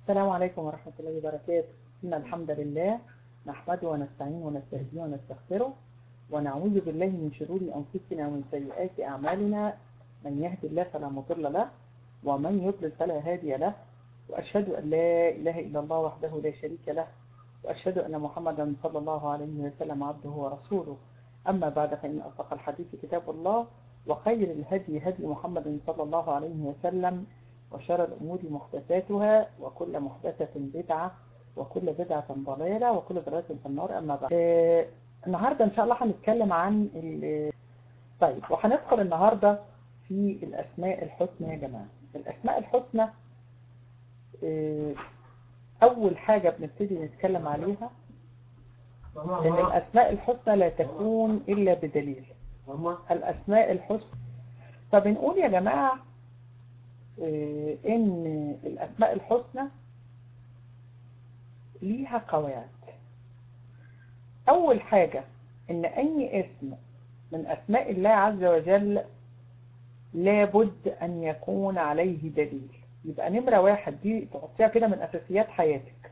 السلام عليكم ورحمة الله وبركاته إن الحمد لله نحمده ونستعين ونستهديه ونستغفره ونعوذ بالله من شرور أنفسنا ومن سيئات أعمالنا من يهد الله فلا مضل له ومن يضلل فلا هادي له وأشهد أن لا إله إلا الله وحده لا شريك له وأشهد أن محمدا صلى الله عليه وسلم عبده ورسوله أما بعد فإن أصدق الحديث كتاب الله وخير الهدي هدي محمد صلى الله عليه وسلم وشر الأمور محدثاتها وكل محدثة بدعة وكل بدعة ضلالة وكل ضلالة في النار أما بعد آه النهاردة إن شاء الله هنتكلم عن طيب وهندخل النهاردة في الأسماء الحسنى يا جماعة الأسماء الحسنى آه أول حاجة بنبتدي نتكلم عليها إن الأسماء الحسنى لا تكون إلا بدليل الأسماء الحسنى فبنقول يا جماعة إن الأسماء الحسنى ليها قواعد أول حاجة إن أي اسم من أسماء الله عز وجل لابد أن يكون عليه دليل يبقى نمرة واحد دي تحطيها كده من أساسيات حياتك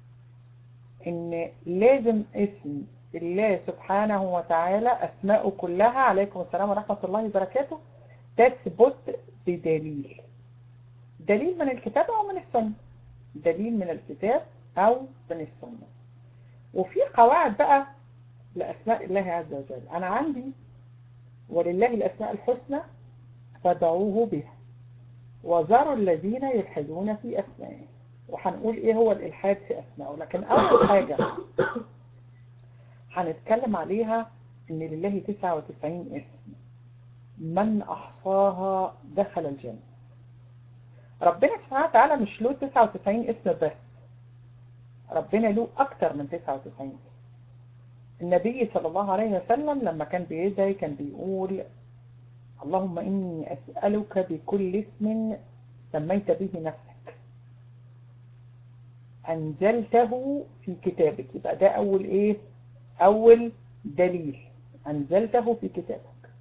إن لازم اسم الله سبحانه وتعالى أسماءه كلها عليكم السلام ورحمة الله وبركاته تثبت بدليل دليل من الكتاب أو من السنة دليل من الكتاب أو من السنة وفي قواعد بقى لأسماء الله عز وجل أنا عندي ولله الأسماء الحسنى فادعوه بها وذروا الذين يلحدون في أسمائه وهنقول إيه هو الإلحاد في أسمائه لكن أول حاجة هنتكلم عليها إن لله 99 اسم من أحصاها دخل الجنة ربنا سبحانه وتعالى مش له 99 اسم بس ربنا له أكتر من 99 اسم النبي صلى الله عليه وسلم لما كان بيدعي كان بيقول اللهم إني أسألك بكل اسم سميت به نفسك أنزلته في كتابك يبقى ده أول إيه أول دليل أنزلته في كتابك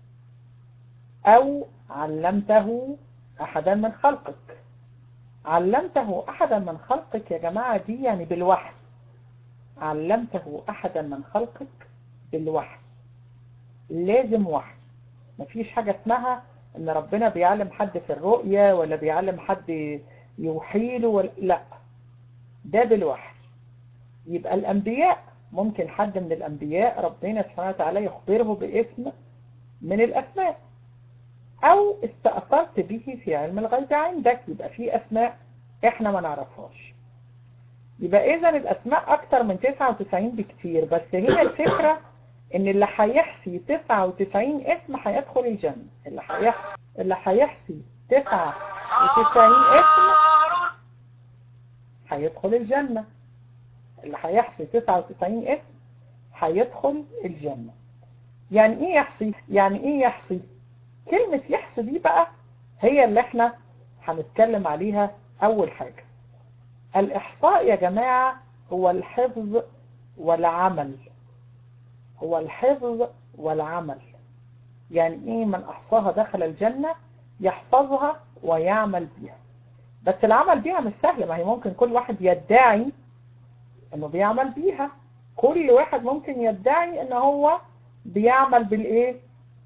أو علمته أحدا من خلقك علمته أحدا من خلقك يا جماعة دي يعني بالوحي علمته أحدا من خلقك بالوحي لازم وحي مفيش حاجة اسمها ان ربنا بيعلم حد في الرؤية ولا بيعلم حد يوحيله ولا لا ده بالوحي يبقى الأنبياء ممكن حد من الأنبياء ربنا سبحانه وتعالى يخبره باسم من الأسماء أو استأثرت به في علم الغيب عندك يبقى في أسماء إحنا ما نعرفهاش يبقى إذا الأسماء أكتر من 99 بكتير بس هي الفكرة إن اللي هيحصي 99 اسم هيدخل الجنة اللي هيحصي اللي هيحصي 99 اسم هيدخل الجنة اللي هيحصي 99 اسم هيدخل الجنة يعني إيه يحصي؟ يعني إيه يحصي؟ كلمة يحصي دي بقى هي اللي احنا هنتكلم عليها أول حاجة الإحصاء يا جماعة هو الحفظ والعمل هو الحفظ والعمل يعني ايه من أحصاها دخل الجنة يحفظها ويعمل بها بس العمل بيها مش سهل ما هي ممكن كل واحد يدعي انه بيعمل بيها كل واحد ممكن يدعي ان هو بيعمل بالايه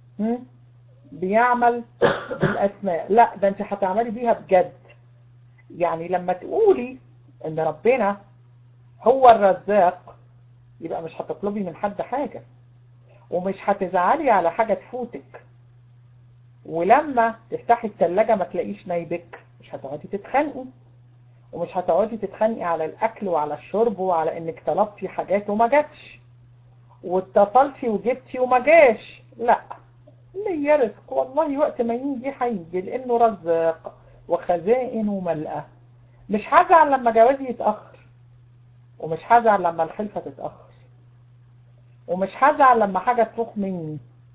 بيعمل بالاسماء لا ده انت هتعملي بيها بجد يعني لما تقولي ان ربنا هو الرزاق يبقى مش هتطلبي من حد حاجة ومش هتزعلي على حاجة تفوتك ولما تفتحي التلاجة ما تلاقيش نايبك مش هتقعدي تتخانقي ومش هتقعدي تتخانقي على الاكل وعلى الشرب وعلى انك طلبتي حاجات وما جاتش واتصلتي وجبتي وما جاش لا ليا رزق والله وقت ما يجي هيجي لانه رزاق وخزائن ملأة مش هزعل لما جوازي يتأخر ومش هزعل لما الخلفة تتأخر ومش هزعل لما حاجة تروح مني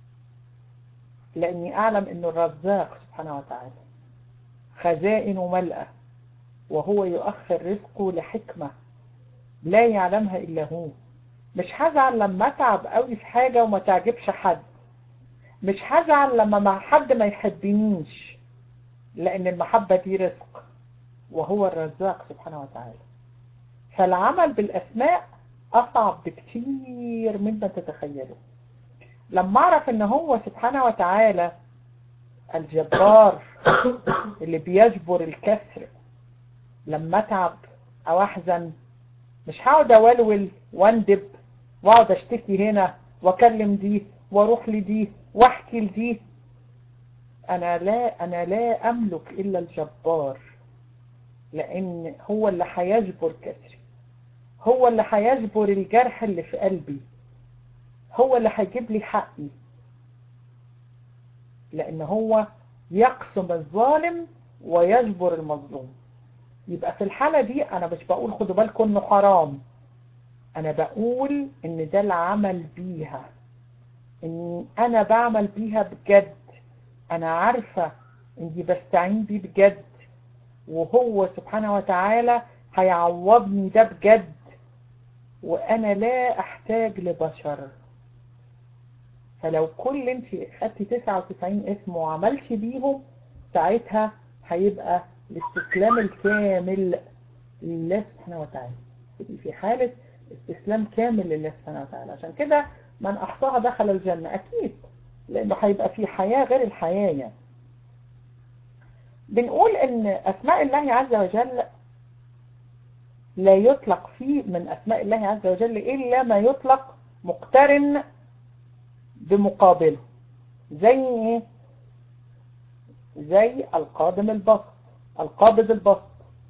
لاني اعلم انه الرزاق سبحانه وتعالى خزائن ملأة وهو يؤخر رزقه لحكمة لا يعلمها الا هو مش هزعل لما اتعب قوي في حاجة وما تعجبش حد مش هزعل لما مع حد ما يحبنيش لان المحبة دي رزق وهو الرزاق سبحانه وتعالى فالعمل بالأسماء أصعب بكتير مما تتخيله لما أعرف أن هو سبحانه وتعالى الجبار اللي بيجبر الكسر لما أتعب أو أحزن مش هقعد أولول واندب واقعد أشتكي هنا واكلم دي واروح لدي واحكي لدي أنا لا أنا لا أملك إلا الجبار لأن هو اللي هيجبر كسري هو اللي هيجبر الجرح اللي في قلبي هو اللي هيجيب لي حقي لأن هو يقسم الظالم ويجبر المظلوم يبقى في الحالة دي أنا مش بقول خدوا بالكم إنه حرام أنا بقول إن ده العمل بيها إن أنا بعمل بيها بجد أنا عارفة إني بستعين بيه بجد وهو سبحانه وتعالى هيعوضني ده بجد وأنا لا أحتاج لبشر فلو كل انت خدتي 99 اسم وعملتش بيهم ساعتها هيبقى الاستسلام الكامل لله سبحانه وتعالى تبقي في حالة استسلام كامل لله سبحانه وتعالى عشان كده من أحصاها دخل الجنة أكيد لأنه هيبقى في حياة غير الحياة يعني. بنقول ان أسماء الله عز وجل لا يطلق فيه من أسماء الله عز وجل إلا ما يطلق مقترن بمقابله زي ايه زي القادم البسط القابض البسط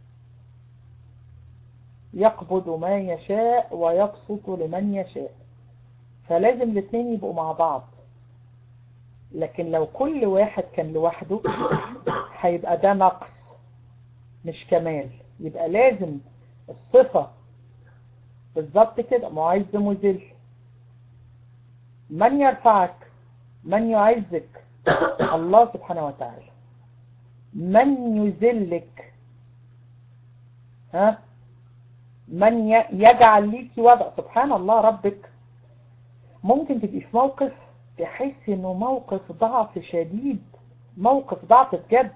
يقبض ما يشاء ويبسط لمن يشاء فلازم الاثنين يبقوا مع بعض لكن لو كل واحد كان لوحده هيبقى ده نقص مش كمال يبقى لازم الصفة بالظبط كده معز مذل من يرفعك من يعزك الله سبحانه وتعالى من يذلك ها من يجعل ليك وضع سبحان الله ربك ممكن تبقي في موقف تحس انه موقف ضعف شديد موقف ضعف بجد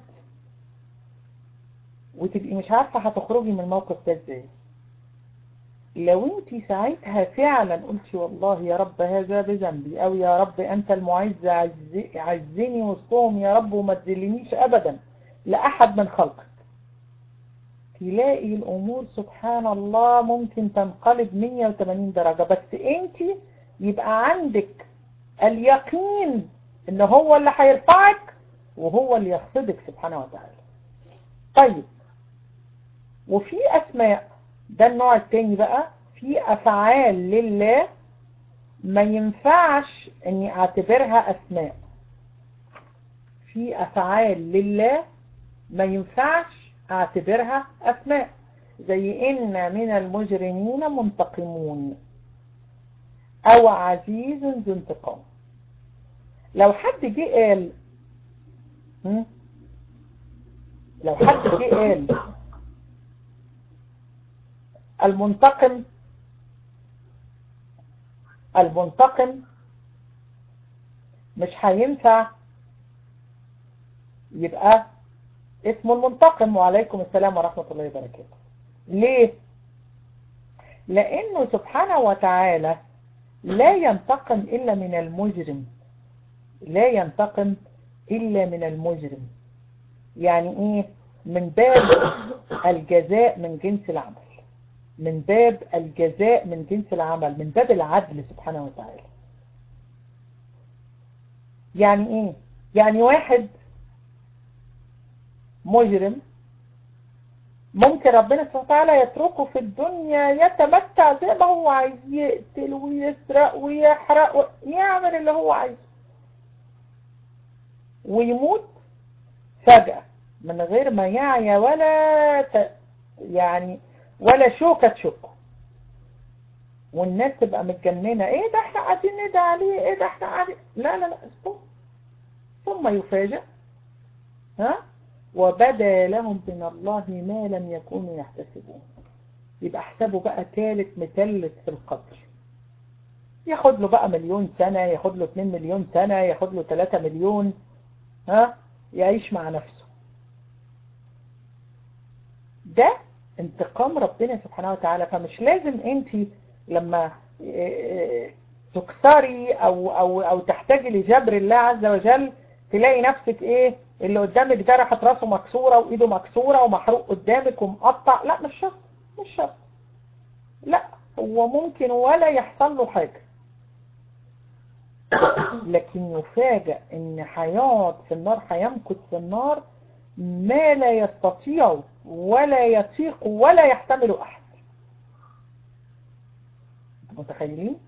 وتبقي مش عارفة هتخرجي من الموقف ده ازاي لو انت ساعتها فعلا قلتي والله يا رب هذا بذنبي او يا رب انت المعز عزني وسطهم يا رب وما تذلنيش ابدا لأحد من خلقك تلاقي الامور سبحان الله ممكن تنقلب 180 درجة بس انت يبقى عندك اليقين ان هو اللي هيرفعك وهو اللي يخفضك سبحانه وتعالى طيب وفي اسماء ده النوع التاني بقى في افعال لله ما ينفعش اني اعتبرها اسماء في افعال لله ما ينفعش اعتبرها اسماء زي ان من المجرمين منتقمون او عزيز ذو انتقام لو حد جه قال لو حد جه قال المنتقم المنتقم مش هينفع يبقى اسمه المنتقم وعليكم السلام ورحمة الله وبركاته ليه لانه سبحانه وتعالى لا ينتقم الا من المجرم لا ينتقم الا من المجرم يعني ايه من باب الجزاء من جنس العمل من باب الجزاء من جنس العمل من باب العدل سبحانه وتعالى يعني ايه يعني واحد مجرم ممكن ربنا سبحانه وتعالى يتركه في الدنيا يتمتع زي ما هو عايز يقتل ويسرق ويحرق ويعمل اللي هو عايزه ويموت فجأة من غير ما يعي ولا ت... يعني ولا شوكة تشكه والناس تبقى متجننة ايه ده احنا قاعدين ندعي عليه ايه ده احنا قاعدين لا لا لا اسبوع ثم يفاجأ ها وبدا لهم من الله ما لم يكونوا يحتسبون يبقى حسابه بقى ثالث متلت في القبر ياخد له بقى مليون سنة ياخد له 2 مليون سنة ياخد له 3 مليون ها يعيش مع نفسه ده انتقام ربنا سبحانه وتعالى فمش لازم انت لما تكسري او او او تحتاجي لجبر الله عز وجل تلاقي نفسك ايه اللي قدامك ده راحت راسه مكسوره وايده مكسوره ومحروق قدامك ومقطع لا مش شرط مش شرط لا هو ممكن ولا يحصل له حاجه لكن يفاجأ ان هيقعد في النار هيمكث في النار ما لا يستطيع ولا يطيق ولا يحتمل احد متخيلين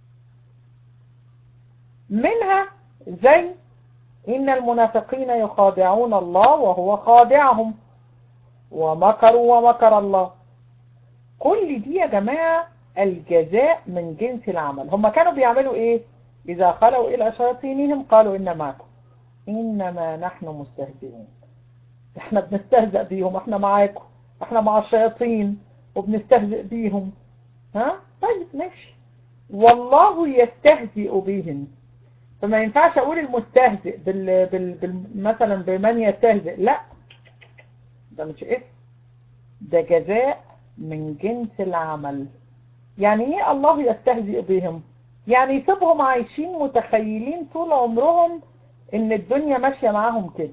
منها زي إن المنافقين يخادعون الله وهو خادعهم ومكروا ومكر الله كل دي يا جماعة الجزاء من جنس العمل هم كانوا بيعملوا ايه إذا خلوا إلى شياطينهم قالوا إن معكم إنما نحن مستهزئون احنا بنستهزئ بيهم احنا معاكم احنا مع الشياطين وبنستهزئ بيهم ها طيب ماشي والله يستهزئ بهم فما ينفعش اقول المستهزئ بال... بال... بال... مثلا بمن يستهزئ لا ده مش اسم ده جزاء من جنس العمل يعني ايه الله يستهزئ بهم يعني يسيبهم عايشين متخيلين طول عمرهم ان الدنيا ماشية معاهم كده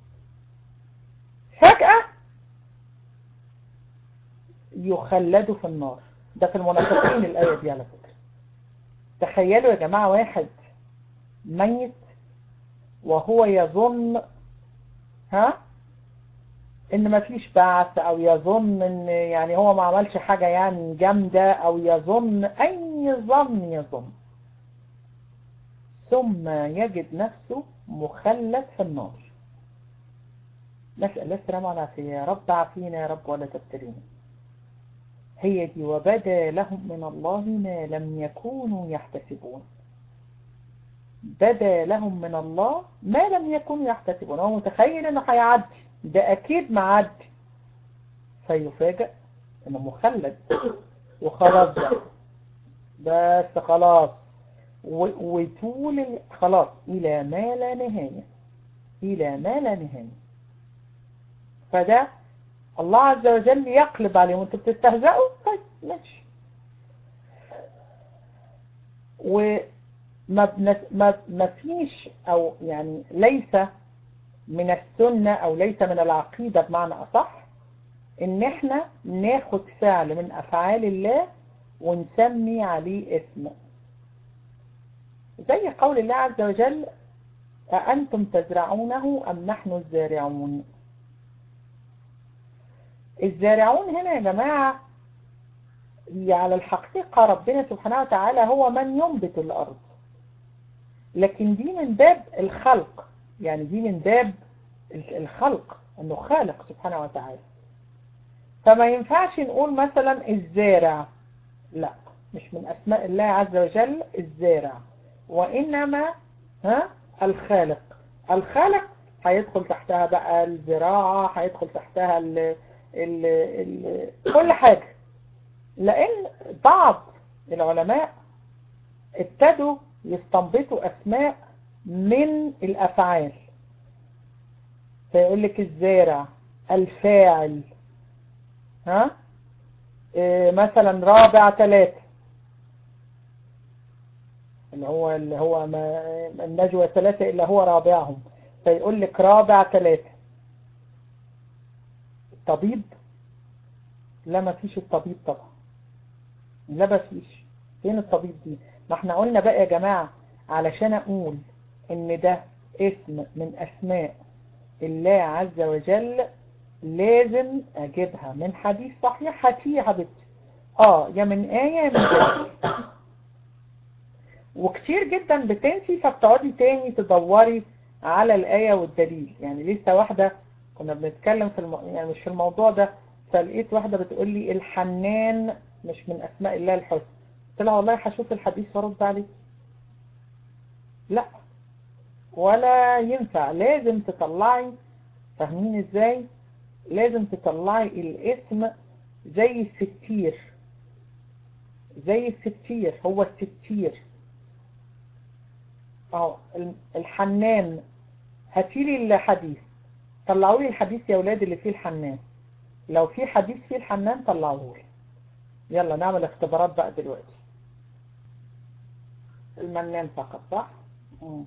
فجأة يخلدوا في النار ده في المنافقين الآية دي على فكرة تخيلوا يا جماعة واحد ميت وهو يظن ها ان مفيش بعث او يظن ان يعني هو ما عملش حاجة يعني جامدة او يظن اي ظن يظن ثم يجد نفسه مخلد في النار نسأل الله السلامة والعافية يا رب عافينا يا رب ولا تبتلينا هي دي وبدا لهم من الله ما لم يكونوا يحتسبون بدا لهم من الله ما لم يكونوا يحتسبون هو متخيل انه هيعدي ده اكيد معدي فيفاجئ انه مخلد وخلاص بقى بس خلاص وطول خلاص الى ما لا نهاية الى ما لا نهاية فده الله عز وجل يقلب عليهم انتوا بتستهزئوا طيب ماشي وما بنس... ما... ما فيش او يعني ليس من السنة او ليس من العقيدة بمعنى اصح ان احنا ناخد فعل من افعال الله ونسمي عليه اسم زي قول الله عز وجل أأنتم تزرعونه أم نحن الزارعون الزارعون هنا يا جماعة على الحقيقة ربنا سبحانه وتعالى هو من ينبت الأرض لكن دي من باب الخلق يعني دي من باب الخلق أنه خالق سبحانه وتعالى فما ينفعش نقول مثلا الزارع لا مش من أسماء الله عز وجل الزارع وإنما ها الخالق الخالق هيدخل تحتها بقى الزراعة هيدخل تحتها ال ال ال كل حاجة لأن بعض العلماء ابتدوا يستنبطوا أسماء من الأفعال فيقول لك الزارع الفاعل ها إيه مثلا رابع ثلاثة اللي هو اللي هو ما النجوى ثلاثة إلا هو رابعهم فيقول لك رابع ثلاثة الطبيب لا ما فيش الطبيب طبعا لا ما فيش فين الطبيب دي ما احنا قلنا بقى يا جماعة علشان اقول ان ده اسم من اسماء الله عز وجل لازم اجيبها من حديث صحيح هاتيها بت اه يا من آية يا من آية وكتير جدا بتنسي فبتقعدي تاني تدوري على الآية والدليل يعني لسه واحدة كنا بنتكلم في الم... يعني مش في الموضوع ده فلقيت واحدة بتقول لي الحنان مش من أسماء الله الحسنى قلت لها والله هشوف الحديث وارد عليك لا ولا ينفع لازم تطلعي فاهمين ازاي لازم تطلعي الاسم زي الستير زي الستير هو الستير اه الحنان هاتيلي الحديث طلعوا لي الحديث يا ولاد اللي فيه الحنان لو في حديث فيه الحنان طلعوه لي يلا نعمل اختبارات بقى دلوقتي المنان فقط صح مم.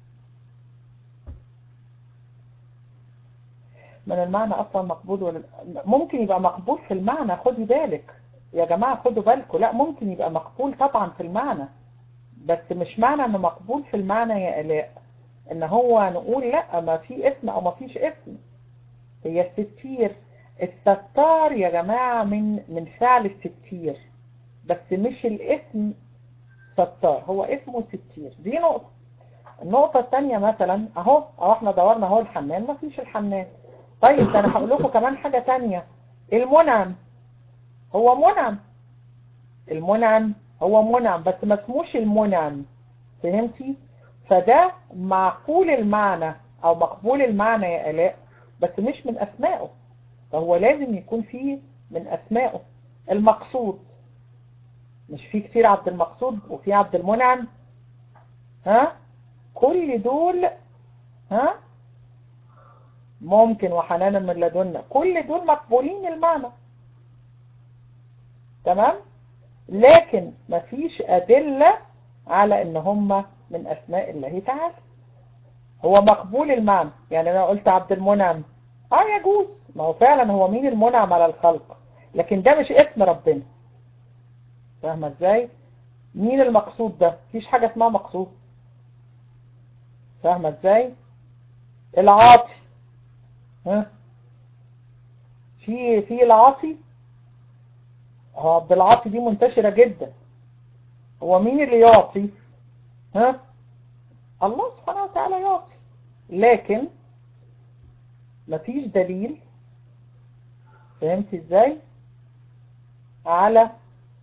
من المعنى اصلا مقبول ولا ممكن يبقى مقبول في المعنى خدي بالك يا جماعة خدوا بالكم لا ممكن يبقى مقبول طبعا في المعنى بس مش معنى انه مقبول في المعنى يا الاء ان هو نقول لا ما في اسم او ما فيش اسم هي الستير الستار يا جماعة من من فعل الستير بس مش الاسم ستار هو اسمه ستير دي نقطة النقطة الثانية مثلا اهو اهو احنا دورنا اهو الحنان ما فيش الحنان طيب ده انا هقول لكم كمان حاجة تانية المنعم هو منعم المنعم هو منعم بس ما اسموش المنعم فهمتي فده معقول المعنى او مقبول المعنى يا الاء بس مش من اسمائه فهو لازم يكون فيه من اسمائه المقصود مش في كتير عبد المقصود وفي عبد المنعم ها كل دول ها ممكن وحنانا من لدنا كل دول مقبولين المعنى تمام لكن مفيش أدلة على ان هم من اسماء الله تعالى هو مقبول المعنى يعني انا قلت عبد المنعم اه يجوز ما هو فعلا هو مين المنعم على الخلق لكن ده مش اسم ربنا فاهمة ازاي مين المقصود ده مفيش حاجة اسمها مقصود فاهمة ازاي العاطي ها في في العاطي هو عبد العاطي دي منتشرة جدا هو مين اللي يعطي ها الله سبحانه وتعالى يعطي لكن مفيش دليل فهمت ازاي على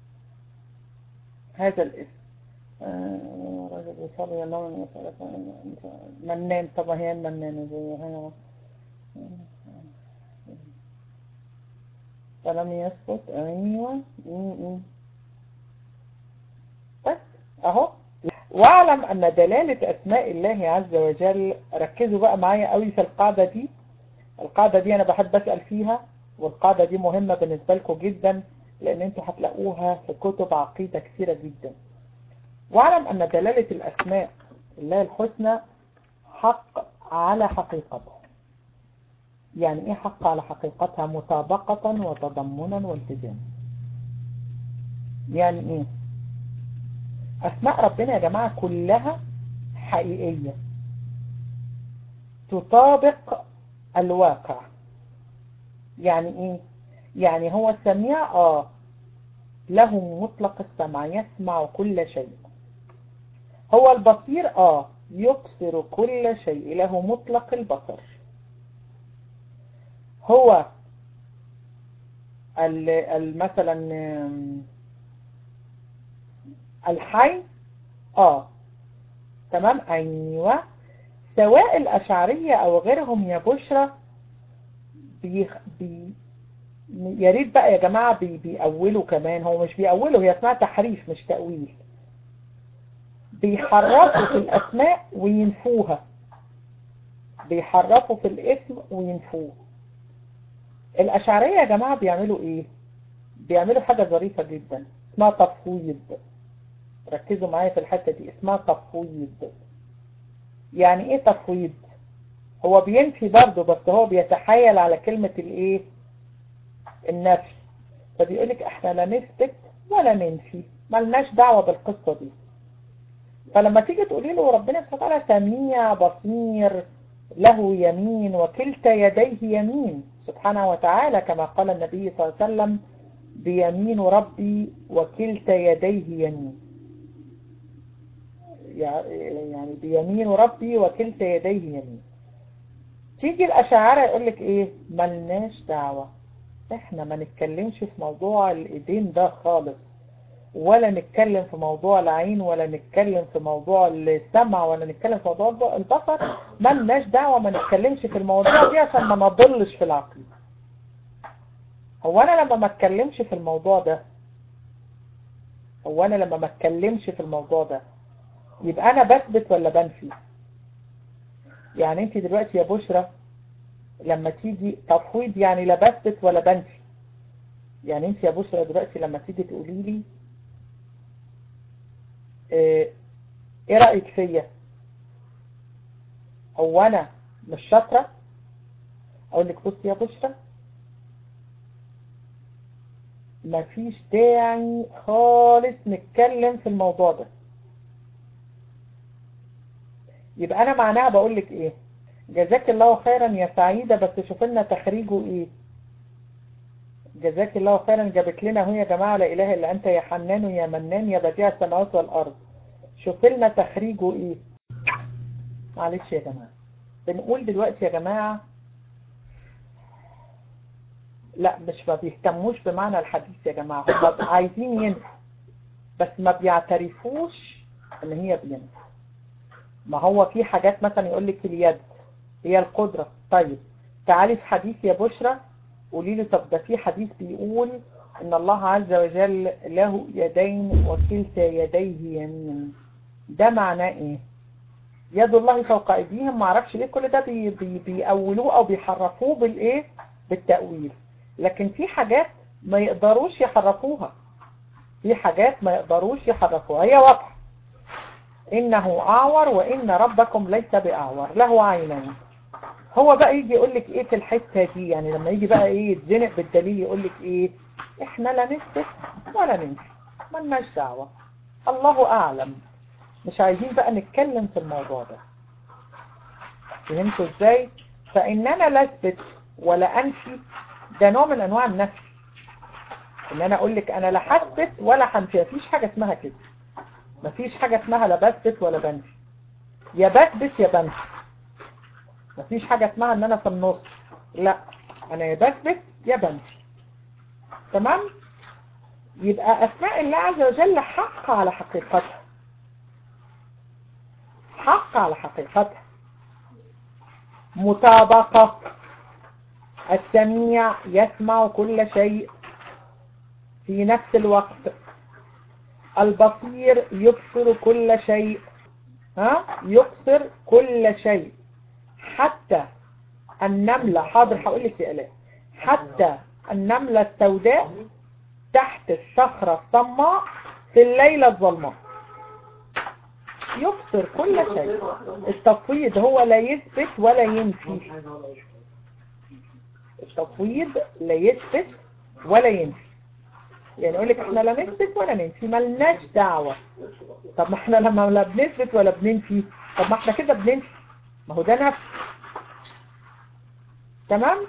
هذا الاسم آه رجل يصلي الله من يسألك منان طبعا هي المنان هي فلم يسقط ايوه بس اهو واعلم ان دلالة اسماء الله عز وجل ركزوا بقى معايا قوي في القاعدة دي القاعدة دي انا بحب اسأل فيها والقاعدة دي مهمة بالنسبة لكم جدا لان انتوا هتلاقوها في كتب عقيدة كثيرة جدا واعلم ان دلالة الاسماء الله الحسنى حق على حقيقتها يعني ايه حق على حقيقتها مطابقة وتضمنا والتزاما يعني ايه اسماء ربنا يا جماعة كلها حقيقية تطابق الواقع يعني ايه يعني هو السميع اه له مطلق السمع يسمع كل شيء هو البصير اه يبصر كل شيء له مطلق البصر هو مثلا الحي اه تمام ايوه سواء الاشعرية او غيرهم يا بشرى بي بي يا ريت بقى يا جماعة بي بيأولوا كمان هو مش بيأولوا هي اسمها تحريف مش تأويل بيحرفوا في الأسماء وينفوها بيحرفوا في الاسم وينفوه الأشعرية يا جماعة بيعملوا ايه بيعملوا حاجة ظريفة جدا اسمها تفويض ركزوا معايا في الحتة دي اسمها تفويض يعني ايه تفويض هو بينفي برضه بس هو بيتحايل على كلمة الايه النفي فبيقولك احنا لا نثبت ولا ننفي ملناش دعوة بالقصة دي فلما تيجي تقولي له ربنا سبحانه وتعالى سميع بصير له يمين وكلتا يديه يمين سبحانه وتعالى كما قال النبي صلى الله عليه وسلم بيمين ربي وكلتا يديه يمين يعني بيمين ربي وكلتا يديه يمين تيجي الأشاعرة يقول لك ايه ملناش دعوة احنا ما نتكلمش في موضوع الايدين ده خالص ولا نتكلم في موضوع العين ولا نتكلم في موضوع السمع ولا نتكلم في موضوع البصر ملناش دعوة ما نتكلمش في الموضوع دي عشان ما نضلش في العقيدة هو انا لما ما اتكلمش في الموضوع ده هو انا لما ما اتكلمش في الموضوع ده يبقى انا بثبت ولا بنفي يعني انت دلوقتي يا بشرى لما تيجي تفويض يعني لا بثبت ولا بنفي يعني انت يا بشرى دلوقتي لما تيجي تقولي لي اه ايه رأيك فيا هو انا مش شاطرة اقول لك بصي يا بشرى مفيش داعي خالص نتكلم في الموضوع ده يبقى انا معناها بقول لك ايه جزاك الله خيرا يا سعيدة بس شوف لنا تخريجه ايه جزاك الله خيرا جابت لنا هو يا جماعة لا اله الا انت يا حنان يا منان يا بديع السماوات والارض شوف لنا تخريجه ايه معلش يا جماعة بنقول دلوقتي يا جماعة لا مش ما بيهتموش بمعنى الحديث يا جماعة هم عايزين ينفوا بس ما بيعترفوش ان هي بينفوا ما هو في حاجات مثلا يقول لك اليد هي القدرة طيب تعالي في حديث يا بشرى قولي له طب ده في حديث بيقول ان الله عز وجل له يدين وكلتا يديه يمين ده معناه ايه يد الله فوق ايديهم ما اعرفش ليه كل ده بي بي بيأولوه او بيحرفوه بالايه بالتأويل لكن في حاجات ما يقدروش يحرفوها في حاجات ما يقدروش يحرفوها هي واضحه إنه أعور وإن ربكم ليس بأعور له عينين هو بقى يجي يقول لك إيه في الحتة دي يعني لما يجي بقى إيه يتزنق بالدليل يقول لك إيه إحنا لا نثبت ولا ننفي مالناش دعوة الله أعلم مش عايزين بقى نتكلم في الموضوع ده فهمتوا إزاي فإننا لا أثبت ولا أنفي ده نوع من أنواع النفي إن أنا أقول لك أنا لا هثبت ولا هنفي مفيش حاجة اسمها كده مفيش حاجة اسمها لا بثبت ولا بنفي يا بثبت يا بنفي مفيش حاجة اسمها ان انا في النص لا انا يا بثبت يا بنفي تمام يبقى اسماء الله عز وجل حق على حقيقتها حق على حقيقتها مطابقة السميع يسمع كل شيء في نفس الوقت البصير يبصر كل شيء ها يبصر كل شيء حتى النملة حاضر هقول لك يا آلاء حتى النملة السوداء تحت الصخرة الصماء في الليلة الظلماء يبصر كل شيء التفويض هو لا يثبت ولا ينفي التفويض لا يثبت ولا ينفي يعني يقول لك احنا لا نثبت ولا ننفي ملناش دعوة طب ما احنا لما لا بنثبت ولا بننفي طب ما احنا كده بننفي ما هو ده نفس تمام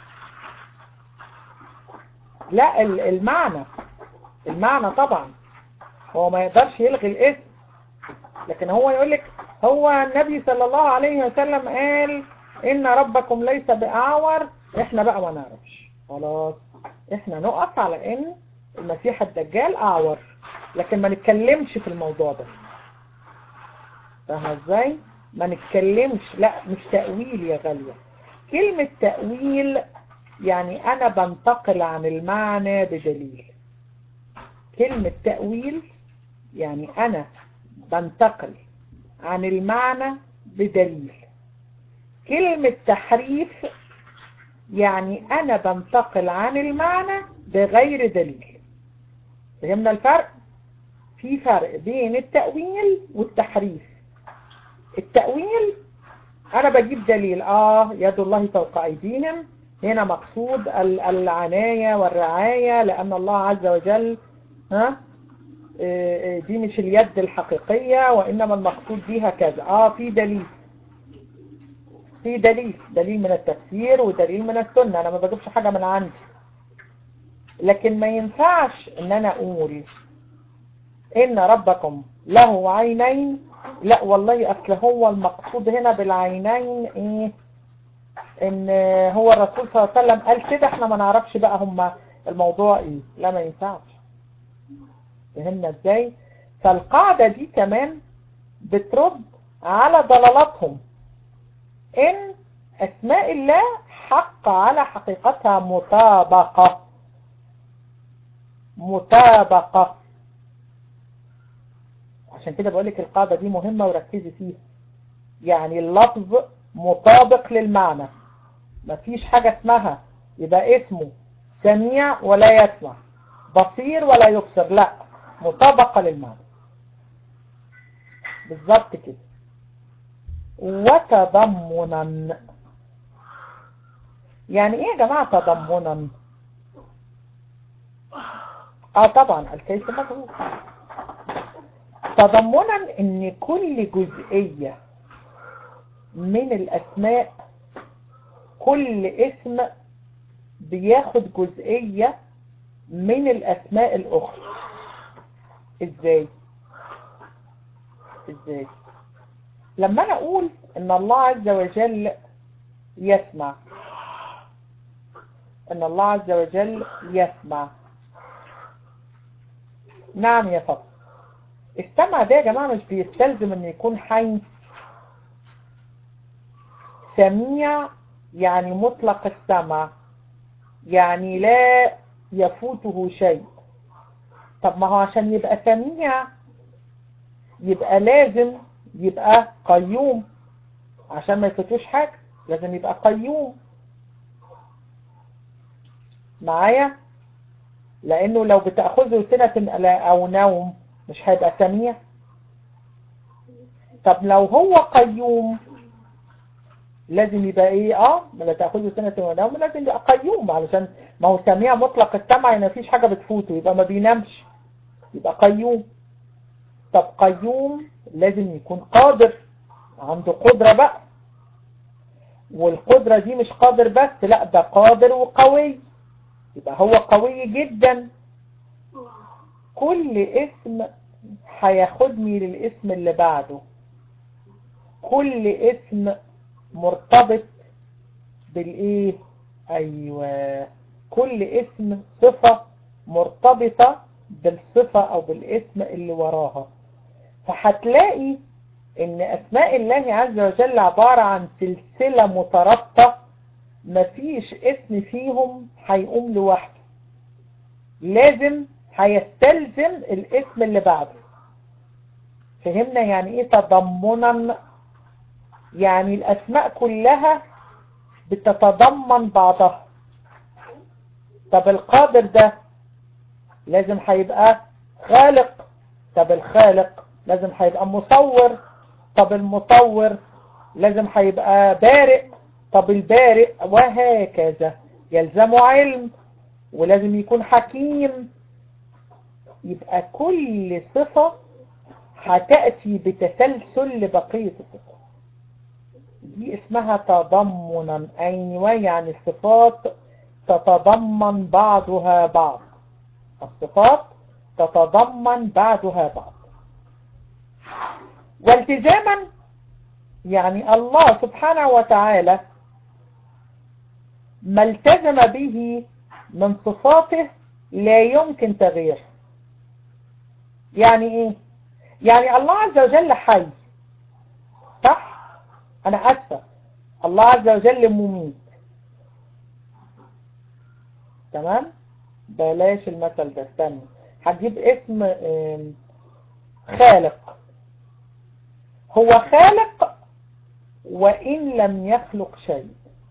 لا المعنى المعنى طبعا هو ما يقدرش يلغي الاسم لكن هو يقول لك هو النبي صلى الله عليه وسلم قال ان ربكم ليس بأعور احنا بقى ما نعرفش خلاص احنا نقف على ان المسيح الدجال اعور لكن ما نتكلمش في الموضوع ده فاهمه ازاي ما نتكلمش لا مش تأويل يا غالية كلمة تأويل يعني انا بنتقل عن المعنى بدليل كلمة تأويل يعني انا بنتقل عن المعنى بدليل كلمة تحريف يعني انا بنتقل عن المعنى بغير دليل فهمنا الفرق في فرق بين التأويل والتحريف التأويل انا بجيب دليل اه يد الله فوق ايديهم هنا مقصود العناية والرعاية لان الله عز وجل ها دي مش اليد الحقيقية وانما المقصود بيها كذا اه في دليل في دليل دليل من التفسير ودليل من السنة انا ما بجيبش حاجة من عندي لكن ما ينفعش ان انا اقول ان ربكم له عينين لا والله اصل هو المقصود هنا بالعينين ايه ان هو الرسول صلى الله عليه وسلم قال كده احنا ما نعرفش بقى هم الموضوع ايه لا ما ينفعش فهمنا ازاي فالقاعدة دي كمان بترد على ضلالاتهم ان اسماء الله حق على حقيقتها مطابقة مطابقة عشان كده بقولك القاعدة دي مهمة وركزي فيها يعني اللفظ مطابق للمعنى مفيش حاجة اسمها يبقى اسمه سميع ولا يسمع بصير ولا يبصر لا مطابقة للمعنى بالظبط كده وتضمنا يعني ايه يا جماعة تضمنا اه طبعا الكيف مجهول تضمنا ان كل جزئية من الاسماء كل اسم بياخد جزئية من الاسماء الاخرى ازاي ازاي لما انا اقول ان الله عز وجل يسمع ان الله عز وجل يسمع نعم يا فضل السمع ده يا جماعة مش بيستلزم ان يكون حي سميع يعني مطلق السمع يعني لا يفوته شيء طب ما هو عشان يبقى سميع يبقى لازم يبقى قيوم عشان ما يفوتوش حاجة لازم يبقى قيوم معايا لانه لو بتأخذه سنة او نوم مش هيبقى سميع طب لو هو قيوم لازم يبقى ايه اه لا تأخذه سنة ونوم لازم يبقى قيوم علشان ما هو سميع مطلق السمع يعني مفيش حاجة بتفوته يبقى ما بينامش يبقى قيوم طب قيوم لازم يكون قادر عنده قدرة بقى والقدرة دي مش قادر بس لا ده قادر وقوي يبقى هو قوي جدا كل اسم هياخدني للاسم اللي بعده كل اسم مرتبط بالايه ايوه كل اسم صفة مرتبطة بالصفة او بالاسم اللي وراها فهتلاقي ان اسماء الله عز وجل عبارة عن سلسلة مترابطة مفيش اسم فيهم هيقوم لوحده لازم هيستلزم الاسم اللي بعده فهمنا يعني ايه تضمنا يعني الاسماء كلها بتتضمن بعضها طب القادر ده لازم هيبقى خالق طب الخالق لازم هيبقى مصور طب المصور لازم هيبقى بارئ طب البارئ وهكذا يلزم علم ولازم يكون حكيم يبقى كل صفة هتأتي بتسلسل لبقية الصفات دي اسمها تضمنا أيوة يعني الصفات تتضمن بعضها بعض الصفات تتضمن بعضها بعض والتزاما يعني الله سبحانه وتعالى ما التزم به من صفاته لا يمكن تغييره يعني ايه يعني الله عز وجل حي صح انا اسفة الله عز وجل مميت تمام بلاش المثل ده استنى هتجيب اسم خالق هو خالق وإن لم يخلق شيء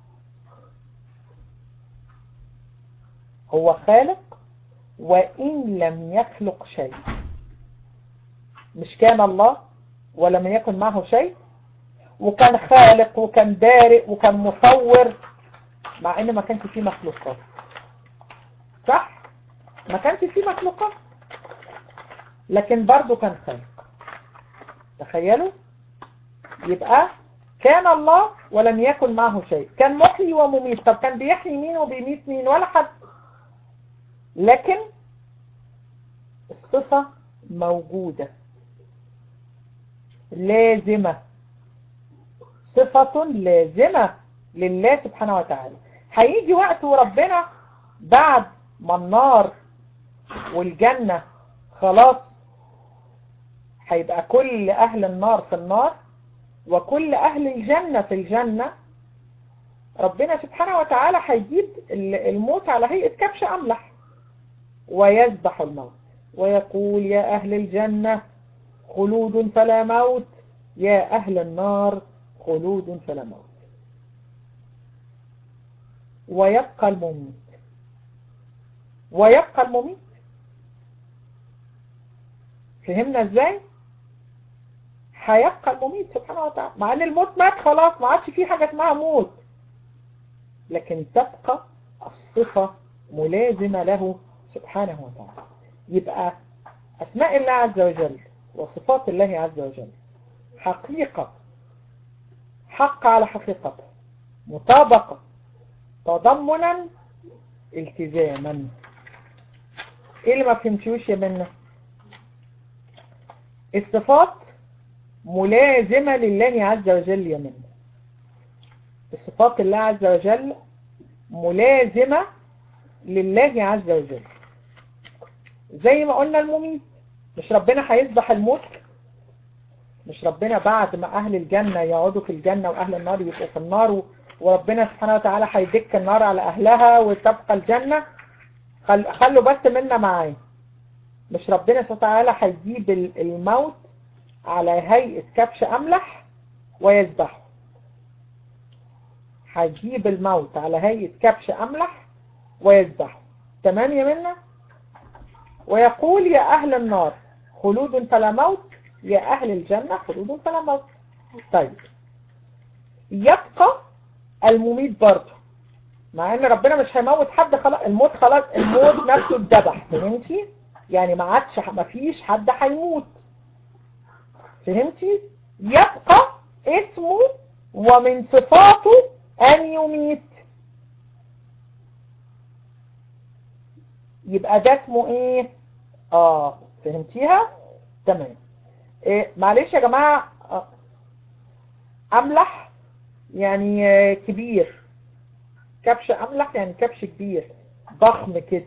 هو خالق وإن لم يخلق شيء مش كان الله ولم يكن معه شيء وكان خالق وكان بارئ وكان مصور مع ان ما كانش فيه مخلوقات صح ما كانش فيه مخلوقات لكن برضه كان خالق تخيلوا يبقى كان الله ولم يكن معه شيء كان محيي ومميت طب كان بيحيي مين وبيميت مين ولا حد لكن الصفة موجودة لازمة صفة لازمة لله سبحانه وتعالى هيجي وقت وربنا بعد ما النار والجنة خلاص هيبقى كل أهل النار في النار وكل أهل الجنة في الجنة ربنا سبحانه وتعالى هيجيب الموت على هيئة كبش أملح ويذبح الموت ويقول يا أهل الجنة خلود فلا موت يا أهل النار خلود فلا موت ويبقى المميت ويبقى المميت فهمنا ازاي هيبقى المميت سبحانه وتعالى مع ان الموت مات خلاص ما عادش في حاجة اسمها موت لكن تبقى الصفة ملازمة له سبحانه وتعالى يبقى أسماء الله عز وجل وصفات الله عز وجل حقيقة حق على حقيقة مطابقة تضمنا التزاما ايه اللي ما فهمتوش يا منى الصفات ملازمة لله عز وجل يا منى الصفات الله عز وجل ملازمة لله عز وجل زي ما قلنا المميت مش ربنا هيصبح الموت مش ربنا بعد ما أهل الجنة يقعدوا في الجنة وأهل النار يبقوا في النار وربنا سبحانه وتعالى هيدك النار على أهلها وتبقى الجنة خل... خلوا بس منا معايا مش ربنا سبحانه وتعالى هيجيب الموت على هيئة كبش أملح ويذبحه هيجيب الموت على هيئة كبش أملح ويذبحه تمام يا منا ويقول يا أهل النار خلود فلا موت يا أهل الجنة خلود فلا موت طيب يبقى المميت برضه مع ان ربنا مش هيموت حد خلاص الموت خلاص الموت نفسه اتذبح فهمتي يعني ما عادش ما فيش حد هيموت فهمتي يبقى اسمه ومن صفاته ان يميت يبقى ده اسمه ايه اه فهمتيها تمام إيه معلش يا جماعة آه. املح يعني آه كبير كبش املح يعني كبش كبير ضخم كده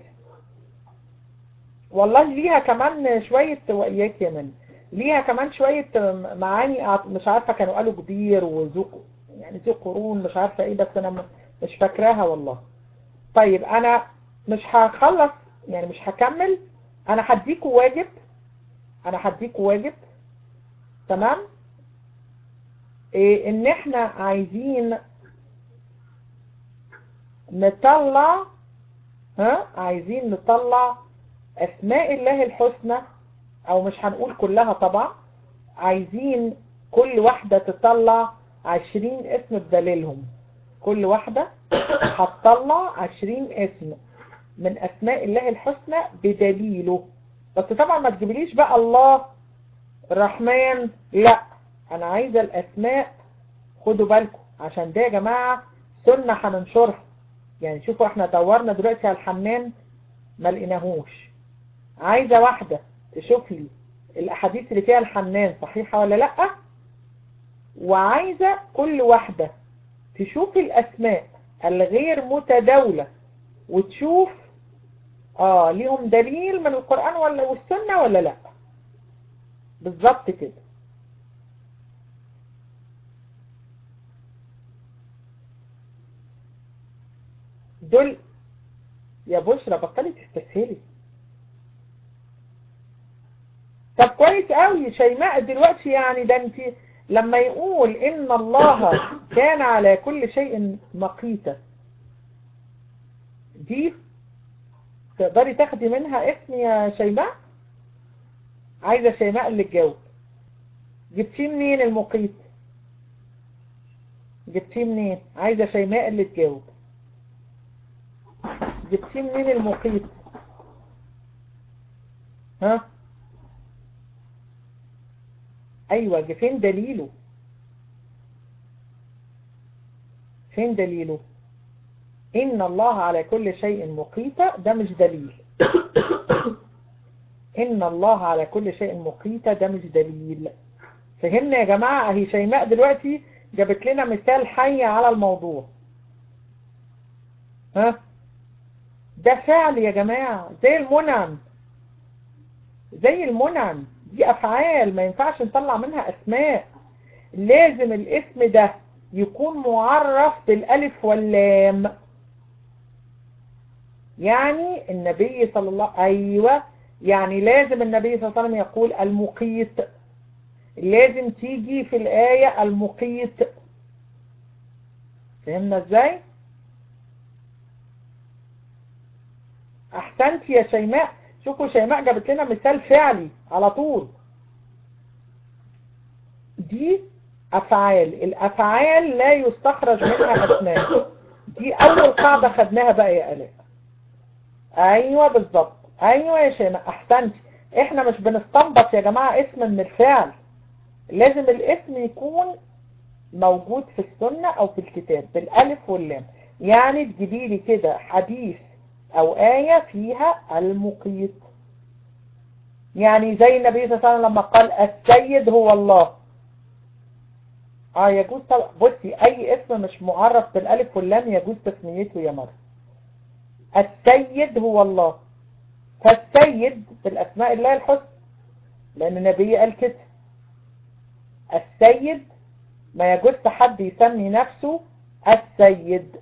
والله ليها كمان شوية وإياك يا من ليها كمان شوية معاني مش عارفة كانوا قالوا كبير وذوق يعني ذو قرون مش عارفة ايه بس انا مش فاكراها والله طيب انا مش هخلص يعني مش هكمل انا هديكوا واجب انا هديكوا واجب تمام إيه ان احنا عايزين نطلع ها عايزين نطلع اسماء الله الحسنى او مش هنقول كلها طبعا عايزين كل واحدة تطلع عشرين اسم بدليلهم كل واحدة هتطلع عشرين اسم من اسماء الله الحسنى بدليله بس طبعا ما تجيبليش بقى الله الرحمن لا انا عايزة الاسماء خدوا بالكم عشان ده يا جماعة سنة هننشرها يعني شوفوا احنا دورنا دلوقتي على الحنان ما لقيناهوش عايزة واحدة تشوف لي الاحاديث اللي فيها الحنان صحيحة ولا لا وعايزة كل واحدة تشوف الاسماء الغير متداولة وتشوف اه ليهم دليل من القرآن ولا والسنة ولا لا بالظبط كده دول يا بشرى بطلي تستسهلي طب كويس قوي شيماء دلوقتي يعني ده انت لما يقول ان الله كان على كل شيء مقيتا دي تقدري تاخدي منها اسم يا شيماء عايزة شيماء اللي تجاوب جبتيه منين المقيت جبتيه منين عايزة شيماء اللي تجاوب جبتيه منين المقيت ها ايوه فين دليله فين دليله ان الله على كل شيء مقيت ده مش دليل ان الله على كل شيء مقيت ده مش دليل فهمنا يا جماعة اهي شيماء دلوقتي جابت لنا مثال حي على الموضوع ها ده فعل يا جماعة زي المنعم زي المنعم دي أفعال ما ينفعش نطلع منها أسماء لازم الاسم ده يكون معرف بالألف واللام يعني النبي صلى الله أيوة يعني لازم النبي صلى الله عليه وسلم يقول المقيت لازم تيجي في الآية المقيت فهمنا ازاي احسنتي يا شيماء شوفوا شيماء جابت لنا مثال فعلي على طول دي افعال الافعال لا يستخرج منها اسماء دي اول قاعدة خدناها بقى يا الاء ايوه بالظبط ايوه يا شيماء احسنتي احنا مش بنستنبط يا جماعة اسم من الفعل لازم الاسم يكون موجود في السنة او في الكتاب بالالف واللام يعني تجيبي لي كده حديث او آية فيها المقيت يعني زي النبي صلى الله عليه وسلم لما قال السيد هو الله اه يجوز طبعا بصي اي اسم مش معرف بالالف واللام يجوز تسميته يا مرة السيد هو الله فالسيد بالاسماء الله الحسنى لان النبي قال كده السيد ما يجوز حد يسمي نفسه السيد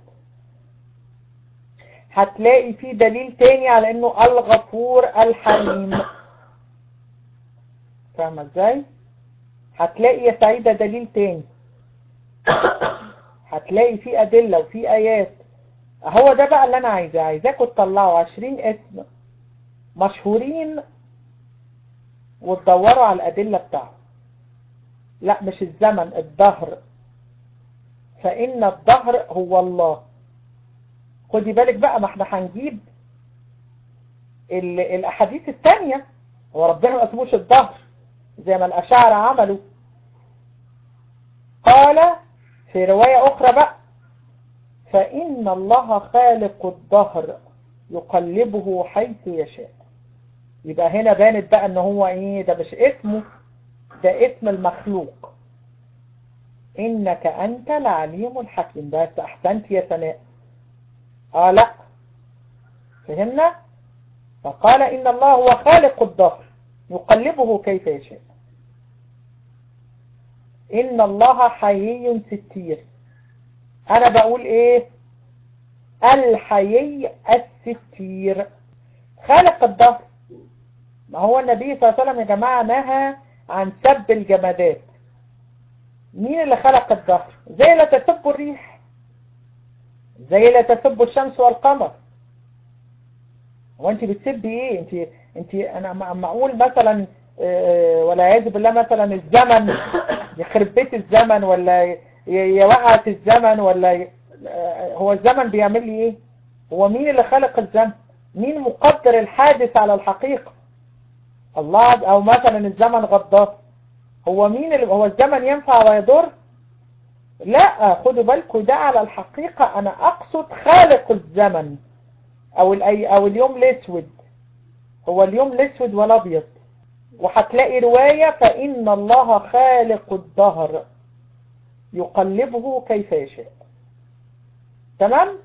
هتلاقي في دليل تاني على انه الغفور الحليم فاهمة ازاي هتلاقي يا سعيدة دليل تاني هتلاقي في ادلة وفي ايات هو ده بقى اللي انا عايزاه عايزاكم تطلعوا عشرين اسم مشهورين وتدوروا على الادلة بتاعهم لا مش الزمن الظهر فإن الظهر هو الله خدي بالك بقى ما احنا هنجيب الأحاديث التانية هو ربنا ما اسموش الظهر زي ما الأشاعرة عملوا قال في رواية أخرى بقى فإن الله خالق الظهر يقلبه حيث يشاء يبقى هنا بانت بقى ان هو ايه ده مش اسمه ده اسم المخلوق إنك أنت العليم الحكيم بس أحسنت يا سناء آه لا فهمنا فقال إن الله هو خالق الظهر يقلبه كيف يشاء إن الله حيي ستير أنا بقول إيه الحيي الستير خالق الظهر ما هو النبي صلى الله عليه وسلم يا جماعة نهى عن سب الجمادات مين اللي خلق الظهر زي لا تسب الريح زي لا تسب الشمس والقمر هو انت بتسبي ايه انت انت انا ما اقول مثلا ولا يعز بالله مثلا الزمن يخرب بيت الزمن ولا يوقعت الزمن ولا هو الزمن بيعمل لي ايه هو مين اللي خلق الزمن مين مقدر الحادث على الحقيقة الله او مثلا الزمن غضاف هو مين اللي هو الزمن ينفع ويضر لا خدوا بالكم ده على الحقيقة انا اقصد خالق الزمن او الاي او اليوم الاسود هو اليوم الاسود والابيض وهتلاقي رواية فان الله خالق الدهر يقلبه كيف يشاء تمام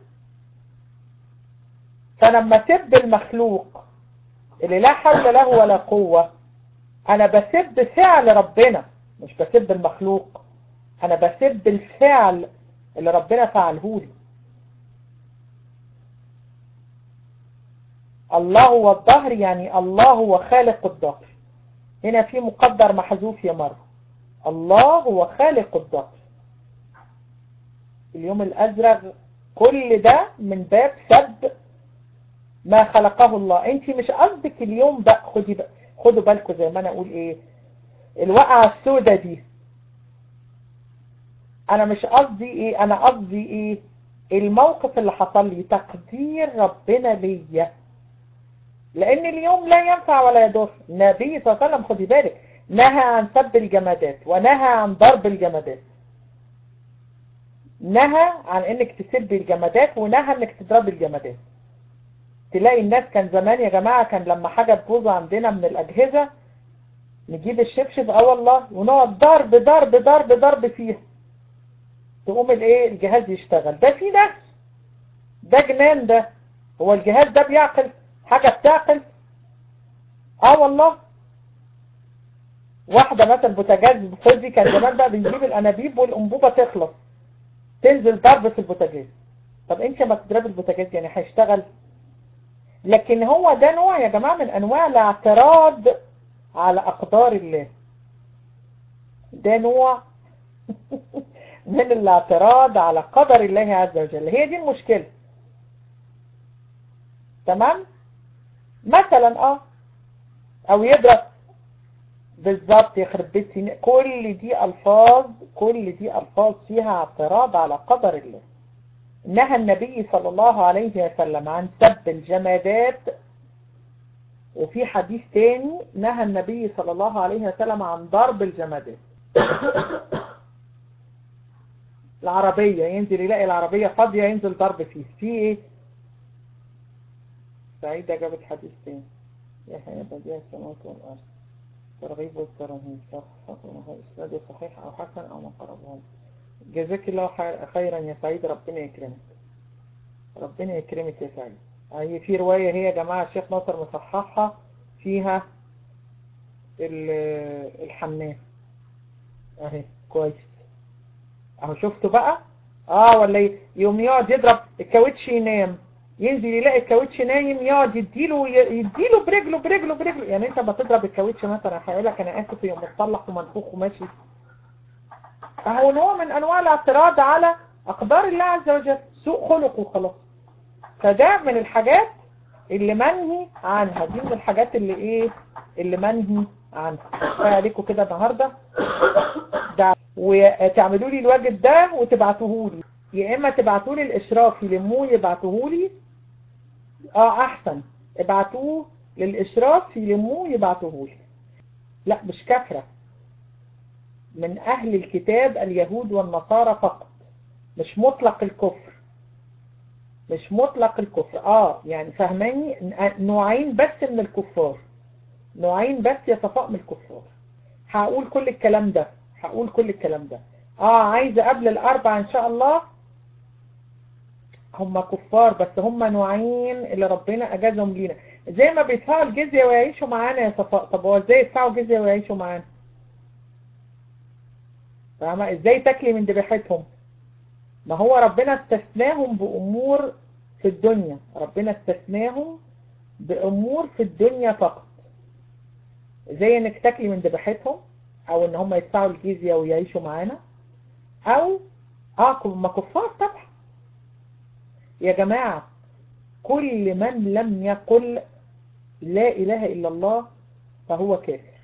فلما سب المخلوق اللي لا حول له ولا قوة انا بسب فعل ربنا مش بسب المخلوق انا بسب الفعل اللي ربنا فعله لي الله هو الظهر يعني الله هو خالق الظهر هنا في مقدر محذوف يا مرة الله هو خالق الظهر اليوم الازرق كل ده من باب سب ما خلقه الله انت مش قصدك اليوم بقى خدي بقى خدوا بالكم زي ما انا اقول ايه الوقعة السودة دي انا مش قصدي ايه انا قصدي ايه الموقف اللي حصل لي تقدير ربنا ليا لان اليوم لا ينفع ولا يضر النبي صلى الله عليه وسلم خدي بالك نهى عن سب الجمادات ونهى عن ضرب الجمادات نهى عن انك تسب الجمادات ونهى انك تضرب الجمادات تلاقي الناس كان زمان يا جماعة كان لما حاجة تبوظ عندنا من الأجهزة نجيب الشبشب اه والله ونقعد ضرب ضرب ضرب ضرب فيها تقوم الايه الجهاز يشتغل ده في ناس ده جنان ده هو الجهاز ده بيعقل حاجة بتعقل اه والله واحدة مثلا بوتاجاز فوزي كان زمان بقى بنجيب الانابيب والانبوبة تخلص تنزل ضرب في البوتاجاز طب انت ما تضرب البوتاجاز يعني هيشتغل لكن هو ده نوع يا جماعة من انواع الاعتراض على اقدار الله ده نوع من الاعتراض على قدر الله عز وجل هي دي المشكلة تمام مثلا اه او يضرب بالظبط يخرب بيت سنين كل دي الفاظ كل دي الفاظ فيها اعتراض على قدر الله نهى النبي صلى الله عليه وسلم عن سب الجمادات وفي حديث تاني نهى النبي صلى الله عليه وسلم عن ضرب الجمادات العربية ينزل يلاقي العربية فاضية ينزل ضرب فيه في ايه سعيدة جابت حديث تاني يا حياة بديع السماوات والأرض ترغيب والترهيب صح إسناد صحيح أو حسن أو مقربهم جزاك الله خيرا يا سعيد ربنا يكرمك ربنا يكرمك يا سعيد هي في رواية هي يا جماعة الشيخ ناصر مصححها فيها الحمام اهي كويس اهو شفتوا بقى اه ولا يوم يقعد يضرب الكاوتش ينام ينزل يلاقي الكاوتش نايم يقعد يديله يديله برجله برجله برجله يعني انت بتضرب الكاوتش مثلا هيقول لك انا اسف يوم متصلح ومنفوخ وماشي فهو نوع من انواع الاعتراض على اقدار الله عز وجل سوء خلق وخلاص فده من الحاجات اللي منهي عنها دي من الحاجات اللي ايه اللي منهي عنها كفايه عليكم كده النهارده ده وتعملوا لي الواجب ده وتبعتوه لي يا اما تبعتوا لي الاشراف يلموه يبعتوه لي اه احسن ابعتوه للاشراف يلموه يبعتوه لي لا مش كفره من اهل الكتاب اليهود والنصارى فقط مش مطلق الكفر مش مطلق الكفر اه يعني فهماني نوعين بس من الكفار نوعين بس يا صفاء من الكفار هقول كل الكلام ده هقول كل الكلام ده اه عايزة قبل الاربع ان شاء الله هم كفار بس هم نوعين اللي ربنا اجازهم لينا زي ما بيدفعوا الجزية ويعيشوا معانا يا صفاء طب هو ازاي يدفعوا جزية ويعيشوا معانا فاهمة ازاي تاكلي من ذبيحتهم ما هو ربنا استثناهم بأمور في الدنيا ربنا استثناهم بأمور في الدنيا فقط زي انك تاكلي من ذبيحتهم او ان هم يدفعوا الجزية ويعيشوا معانا او اه هم كفار طبعا يا جماعة كل من لم يقل لا اله الا الله فهو كافر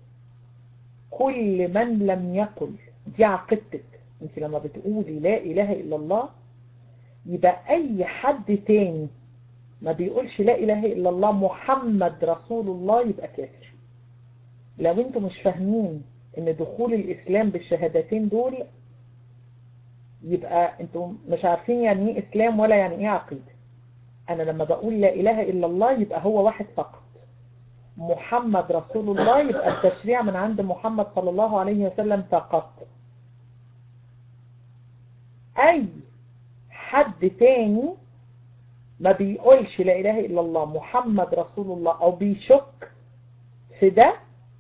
كل من لم يقل دي عقيدتك انت لما بتقولي لا اله الا الله يبقى اي حد تاني ما بيقولش لا اله الا الله محمد رسول الله يبقى كافر لو انتم مش فاهمين ان دخول الاسلام بالشهادتين دول يبقى انتم مش عارفين يعني ايه اسلام ولا يعني ايه عقيدة انا لما بقول لا اله الا الله يبقى هو واحد فقط محمد رسول الله يبقى التشريع من عند محمد صلى الله عليه وسلم فقط اي حد تاني ما بيقولش لا اله الا الله محمد رسول الله او بيشك في ده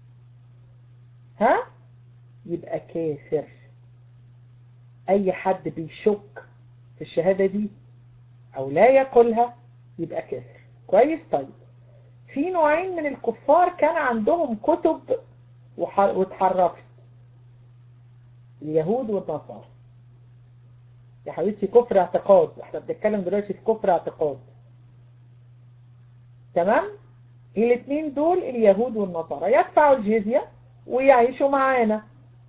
ها يبقى كافر اي حد بيشك في الشهادة دي او لا يقولها يبقى كافر كويس طيب في نوعين من الكفار كان عندهم كتب واتحرفت اليهود والنصارى يا حبيبتي كفر اعتقاد احنا بنتكلم دلوقتي في كفر اعتقاد تمام الاثنين دول اليهود والنصارى يدفعوا الجزية ويعيشوا معانا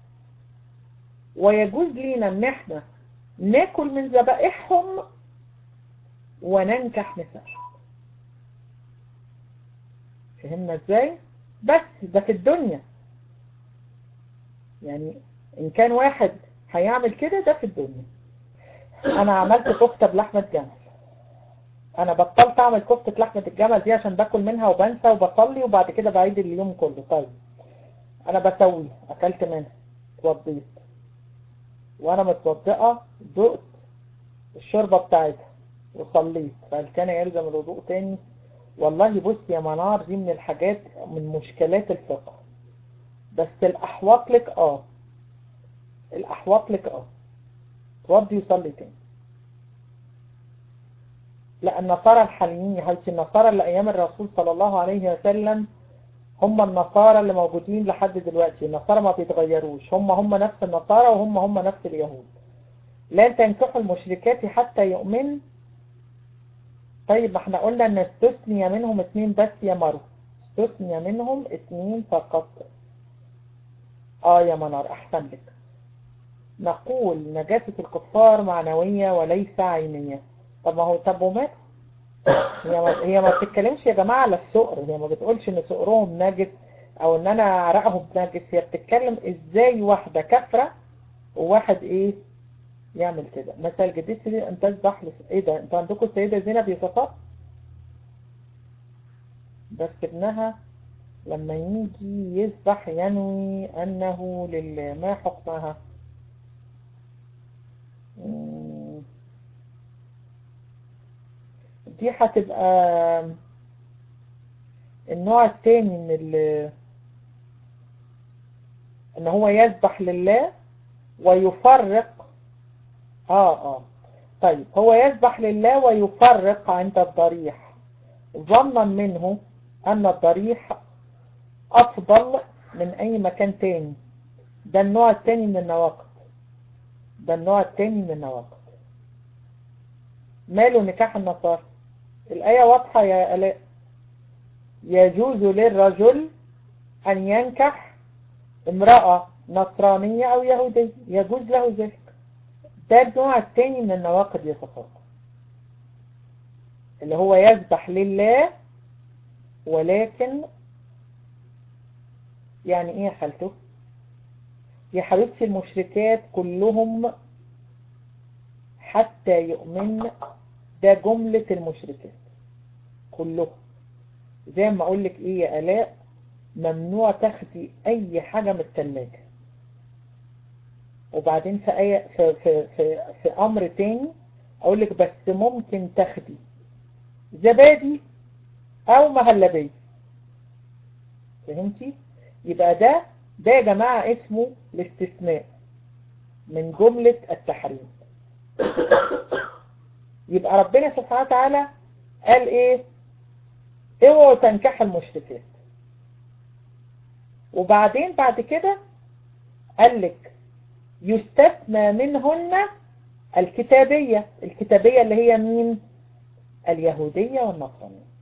ويجوز لينا ان احنا ناكل من ذبائحهم وننكح نسائهم فهمنا ازاي بس ده في الدنيا يعني ان كان واحد هيعمل كده ده في الدنيا انا عملت كفتة بلحمة جمل انا بطلت اعمل كفتة لحمة الجمل دي عشان باكل منها وبنسى وبصلي وبعد كده بعيد اليوم كله طيب انا بسوي اكلت منها اتوضيت وانا متوضئة دقت الشوربة بتاعتها وصليت فهل كان يلزم الوضوء تاني والله بص يا منار دي من الحاجات من مشكلات الفقه بس الاحوط لك اه الاحوط لك اه توضي وصلي تاني لا النصارى الحاليين يا حبيبتي النصارى اللي ايام الرسول صلى الله عليه وسلم هم النصارى اللي موجودين لحد دلوقتي النصارى ما بيتغيروش هم هم نفس النصارى وهم هم نفس اليهود لا تنكحوا المشركات حتى يؤمن طيب ما احنا قلنا ان استثني منهم اتنين بس يا مرو استثني منهم اتنين فقط اه يا منار احسن لك نقول نجاسة الكفار معنوية وليس عينية طب ما هو طب ومات هي ما هي ما بتتكلمش يا جماعة على السؤر هي ما بتقولش ان سؤرهم نجس او ان انا عرقهم نجس هي بتتكلم ازاي واحدة كفرة وواحد ايه يعمل كده مثلا جديد سيدي انت تذبح لس... ايه ده انتوا عندكم السيدة زينب يا صفاء بس ابنها لما يجي يذبح ينوي انه لله ما حكمها مم. دي هتبقى النوع التاني من ال ان هو يذبح لله ويفرق اه اه طيب هو يذبح لله ويفرق عند الضريح ظنا منه ان الضريح افضل من اي مكان تاني ده النوع التاني من النواقض ده النوع التاني من النواقض ماله نكاح النصارى الآية واضحة يا ألاء يجوز للرجل أن ينكح امرأة نصرانية أو يهودية يجوز له ذلك ده النوع التاني من النواقض يا صفاء اللي هو يذبح لله ولكن يعني ايه يا خالته يا حبيبتي المشركات كلهم حتى يؤمن ده جملة المشركات كلهم زي ما اقول لك ايه يا الاء ممنوع تاخدي اي حاجة من التلاجة وبعدين في, أي في, في, في, في امر تاني اقول لك بس ممكن تاخدي زبادي او مهلبية فهمتي يبقى ده ده يا جماعة اسمه الاستثناء من جملة التحريم يبقى ربنا سبحانه وتعالى قال ايه اوعوا تنكحوا المشركات وبعدين بعد كده قال لك يستثنى منهن الكتابية الكتابية اللي هي مين اليهودية والنصرانية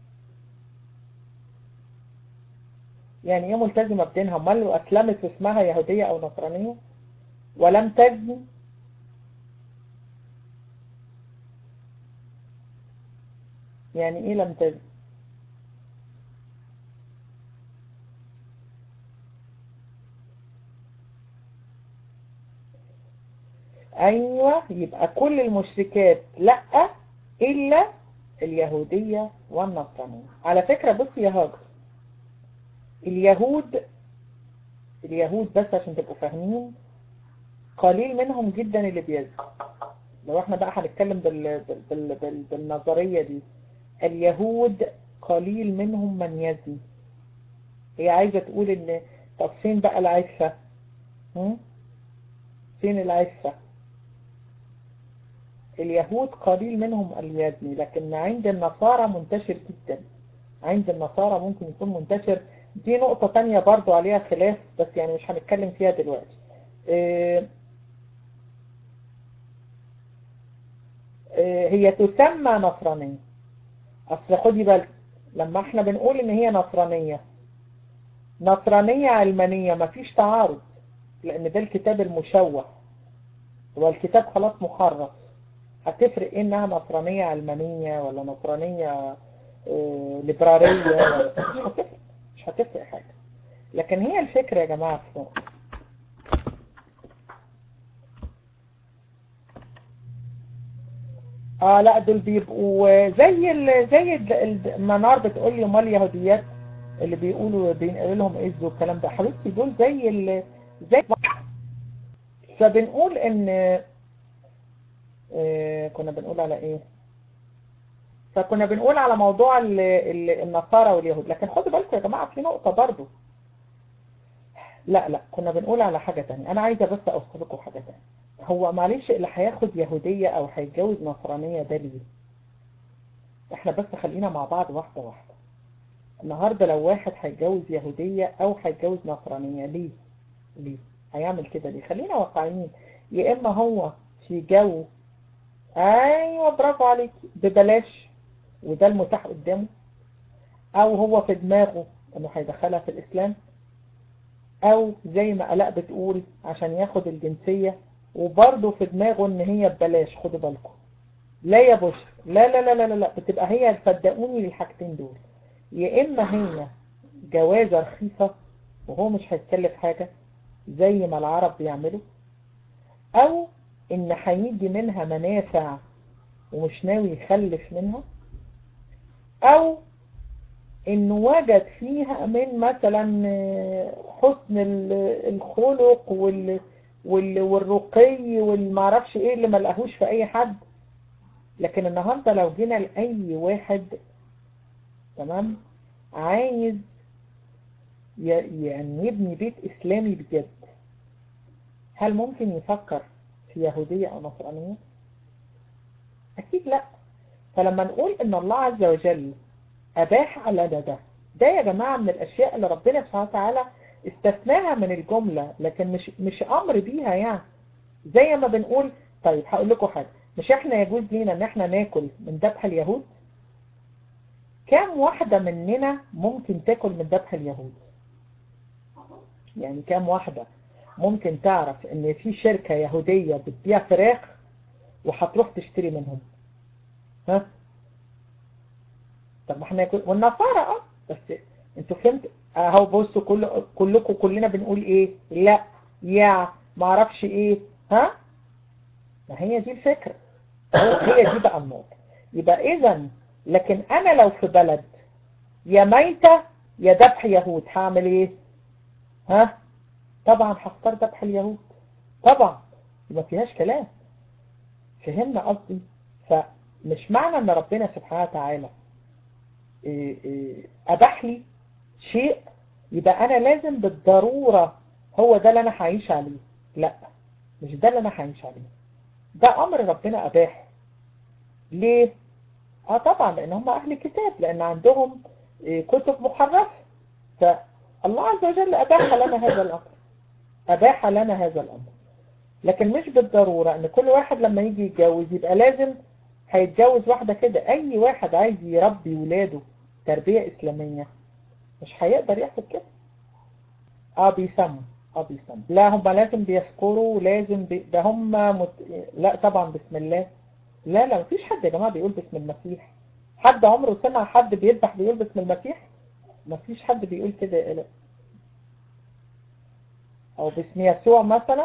يعني ايه ملتزمة بدينها امال لو اسلمت واسمها يهودية او نصرانية ولم تزني يعني ايه لم تزني ايوه يبقى كل المشركات لا الا اليهودية والنصرانية على فكرة بصي يا هاجر اليهود اليهود بس عشان تبقوا فاهمين قليل منهم جدا اللي بيزن لو احنا بقى هنتكلم بال... بال... بال... بالنظرية دي اليهود قليل منهم من يزني هي عايزة تقول ان طب فين بقى العفة هم؟ فين العفة اليهود قليل منهم اللي يزني لكن عند النصارى منتشر جدا عند النصارى ممكن يكون منتشر دي نقطة تانية برضو عليها خلاف بس يعني مش هنتكلم فيها دلوقتي اه اه هي تسمى نصرانية اصل خدي بالك لما احنا بنقول ان هي نصرانية نصرانية علمانية مفيش تعارض لان ده الكتاب المشوه هو الكتاب خلاص محرف هتفرق ايه انها نصرانية علمانية ولا نصرانية اه ليبرارية ولا مش هتفرق مش هتفرق حاجة لكن هي الفكرة يا جماعة في نقطة اه لا دول بيبقوا زي ال زي المنار بتقول لي امال اليهوديات اللي بيقولوا بينقلوا لهم ايدز والكلام ده حبيبتي دول زي ال زي فبنقول ان آه كنا بنقول على ايه فكنا بنقول على موضوع ال ال النصارى واليهود لكن خدوا بالكم يا جماعة في نقطة برضو لا لا كنا بنقول على حاجة تانية انا عايزة بس اوصل لكم حاجة تانية هو معلش اللي هياخد يهودية او هيتجوز نصرانية ده ليه احنا بس خلينا مع بعض واحدة واحدة النهاردة لو واحد هيتجوز يهودية او هيتجوز نصرانية ليه ليه هيعمل كده ليه خلينا واقعيين يا اما هو في جو ايوه برافو عليك ببلاش وده المتاح قدامه او هو في دماغه انه هيدخلها في الاسلام او زي ما الاء بتقول عشان ياخد الجنسية وبرضه في دماغه ان هي ببلاش خدوا بالكم لا يا بشر لا لا لا لا لا بتبقى هي صدقوني للحاجتين دول يا اما هي جوازة رخيصة وهو مش هيتكلف حاجة زي ما العرب بيعملوا او ان هيجي منها منافع ومش ناوي يخلف منها او انه وجد فيها من مثلا حسن الخلق وال والرقي والمعرفش ايه اللي ملقاهوش في اي حد لكن النهاردة لو جينا لأي واحد تمام عايز يعني يبني بيت إسلامي بجد هل ممكن يفكر في يهودية أو نصرانية؟ أكيد لا فلما نقول إن الله عز وجل أباح على ده ده ده يا جماعة من الأشياء اللي ربنا سبحانه وتعالى استثناها من الجملة لكن مش مش أمر بيها يعني زي ما بنقول طيب هقول لكم حاجة مش احنا يجوز لينا ان احنا ناكل من ذبح اليهود كام واحدة مننا ممكن تاكل من ذبح اليهود يعني كام واحدة ممكن تعرف ان في شركة يهودية بتبيع فراخ وهتروح تشتري منهم ها طب ما احنا يكون والنصارى اه بس انتوا فهمت اهو بصوا كل كلكم كلنا بنقول ايه لا يا ما اعرفش ايه ها ما هي دي الفكرة هي دي بقى النقطة يبقى اذا لكن انا لو في بلد يا ميتة يا ذبح يهود هعمل ايه ها طبعا هختار ذبح اليهود طبعا ما فيهاش كلام فهمنا قصدي فمش معنى ان ربنا سبحانه وتعالى اباح لي شيء يبقى انا لازم بالضرورة هو ده اللي انا هعيش عليه لا مش ده اللي انا هعيش عليه ده امر ربنا اباحه ليه اه طبعا لان هم اهل كتاب لان عندهم كتب محرفة فالله عز وجل اباح لنا هذا الامر اباح لنا هذا الامر لكن مش بالضرورة ان كل واحد لما يجي يتجوز يبقى لازم هيتجوز واحدة كده اي واحد عايز يربي ولاده تربية اسلامية مش هيقدر ياخد كده اه بيسموا اه بيسموا لا هم لازم بيذكروا لازم بي... ده هم مت... لا طبعا بسم الله لا لا مفيش حد يا جماعة بيقول باسم المسيح حد عمره سمع حد بيذبح بيقول باسم المسيح مفيش حد بيقول كده يا لا او باسم يسوع مثلا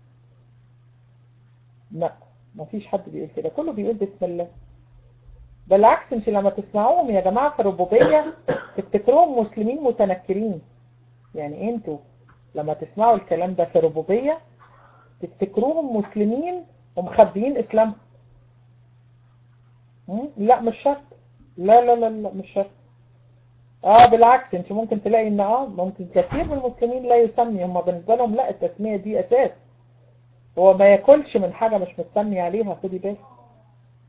لا مفيش حد بيقول كده كله بيقول بسم الله بالعكس انت لما تسمعوهم يا جماعة في الربوبية تفتكروهم مسلمين متنكرين يعني انتوا لما تسمعوا الكلام ده في الربوبية تفتكروهم مسلمين ومخبيين اسلام لا مش شرط لا لا لا لا مش شرط اه بالعكس انت ممكن تلاقي ان اه ممكن كثير من المسلمين لا يسمي هم بالنسبة لهم لا التسمية دي اساس هو ما ياكلش من حاجة مش متسمي عليها خدي بالك